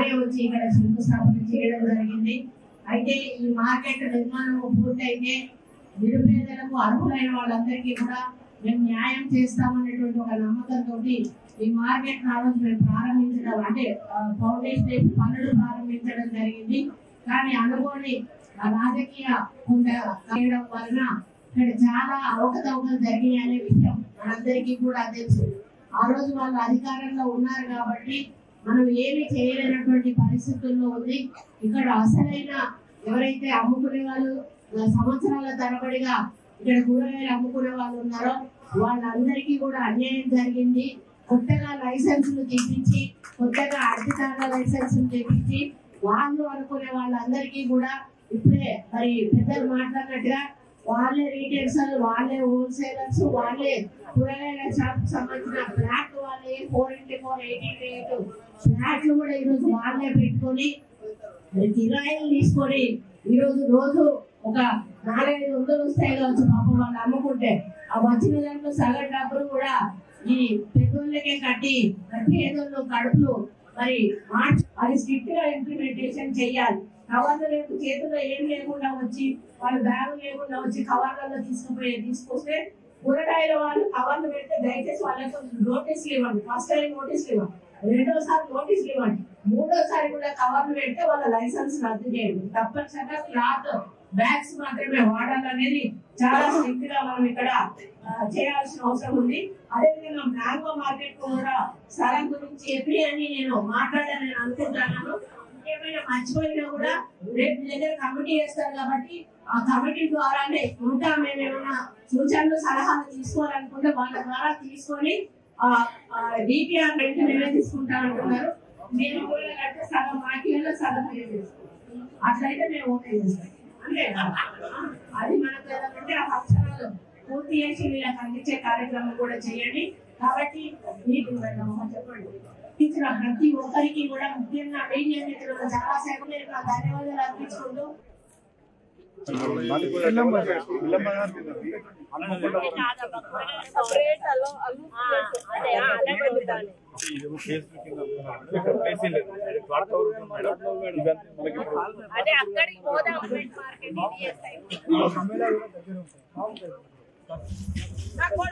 వారే వచ్చి ఇక్కడ శంకుస్థాపన చేయడం జరిగింది అయితే ఈ మార్కెట్ నిర్మాణం పూర్తయితే నిరుపేదలకు అర్హులైన వాళ్ళందరికీ కూడా మేము న్యాయం చేస్తామనేటువంటి ఒక నమ్మకంతో ఈ మార్కెట్ ఆ రోజు మేము ప్రారంభించడం అంటే ఫౌండేషన్ వేసి పనులు ప్రారంభించడం జరిగింది కానీ అనుకోని ఆ రాజకీయ కొంత చేయడం వలన ఇక్కడ చాలా అవకతవకలు జరిగినాయి అనే విషయం మనందరికీ కూడా తెలుసు ఆ రోజు వాళ్ళు అధికారంలో ఉన్నారు కాబట్టి మనం ఏమి చేయలేనటువంటి పరిస్థితుల్లో ఉంది ఇక్కడ అసలైన ఎవరైతే అమ్ముకునే వాళ్ళు ఆ, సంవత్సరాల తరబడిగా ఇక్కడ కూరగాయలు అమ్ముకునే వాళ్ళు ఉన్నారో వాళ్ళందరికీ కూడా అన్యాయం జరిగింది కొత్తగా లైసెన్సులు తీపించి కొత్తగా అధికారుల లైసెన్సులు తెప్పించి వాళ్ళు అనుకునే వాళ్ళందరికీ కూడా ఇప్పుడే మరి పెద్దలు మాట్లాడినట్టుగా వాళ్ళే రీటైల్స్ వాళ్ళే హోల్సేలర్స్ వాళ్ళే కూరగాయల షాప్ సంబంధించిన ఫ్లాట్ వాళ్ళే ఫోర్ ఇంటి ఫోర్ ఎయిటీ ఎయిట్ ఫ్లాట్లు కూడా ఈరోజు వాళ్ళే పెట్టుకొని మరి కిరాయిలు తీసుకొని ఈరోజు రోజు ఒక నాలుగైదు వందలు వస్తాయి కావచ్చు పాపం వాళ్ళు అమ్ముకుంటే ఆ వచ్చిన దాంట్లో సగం డబ్బులు కూడా ఈ పెద్దోళ్ళకే కట్టి పేదోళ్ళు కడుపులు మరి మార్చి అది స్ట్రిక్ట్ గా ఇంప్లిమెంటేషన్ చేయాలి కవర్లు లేకు చేతుల్లో ఏం లేకుండా వచ్చి వాళ్ళ బ్యాగు లేకుండా వచ్చి కవర్లలో తీసుకుపోయి తీసుకొస్తే కూరగాయల వాళ్ళు కవర్లు పెడితే దయచేసి వాళ్ళకు నోటీసులు ఇవ్వండి ఫస్ట్ టైం నోటీసులు ఇవ్వండి రెండోసారి నోటీసులు ఇవ్వండి మూడోసారి కూడా కవర్లు పెడితే వాళ్ళ లైసెన్స్ రద్దు చేయండి తప్పనిసరిగా క్లాత్ బ్యాగ్స్ మాత్రమే వాడాలనేది చాలా స్ట్రిక్ట్ గా మనం ఇక్కడ ఆ, చేయాల్సిన అవసరం ఉంది అదేవిధంగా మ్యాంగో మార్కెట్ కూడా స్థలం గురించి ఎప్పుడు అని నేను మాట్లాడాలని నేను అనుకుంటున్నాను ఏమైనా మర్చిపోయినా కూడా రేపు మీ దగ్గర కమిటీ వేస్తారు కాబట్టి ఆ కమిటీ ద్వారానే ఇంకా మేము ఏమైనా సూచనలు సలహాలు తీసుకోవాలనుకుంటే వాళ్ళ ద్వారా తీసుకొని డిపిఆర్ రెండు మేమే తీసుకుంటాం అంటున్నారు మీరు కూడా కడితే సగం మాటిలో సగం మీరు చేసుకుంటాం అట్లయితే మేము ఓకే చేస్తాం అంతే కదా? అది మనకు ఏదంటే ఆ అక్షరాలు పూర్తి చేసి వీళ్ళకి అందించే కార్యక్రమం కూడా చేయండి కాబట్టి మీకు మేడం చెప్పండి ఇచ్చిన ప్రతి ఒక్కరికి కూడా ముఖ్యంగా మీడియా మిత్రులు చాలా సేపు నేను నా ధన్యవాదాలు అర్పించుకుంటూ సపరేట్ అలో అల్లు అదే అలా పెడతాను అదే అక్కడికి పోదాం మార్కెట్ ఇది చేస్తాయి నాకు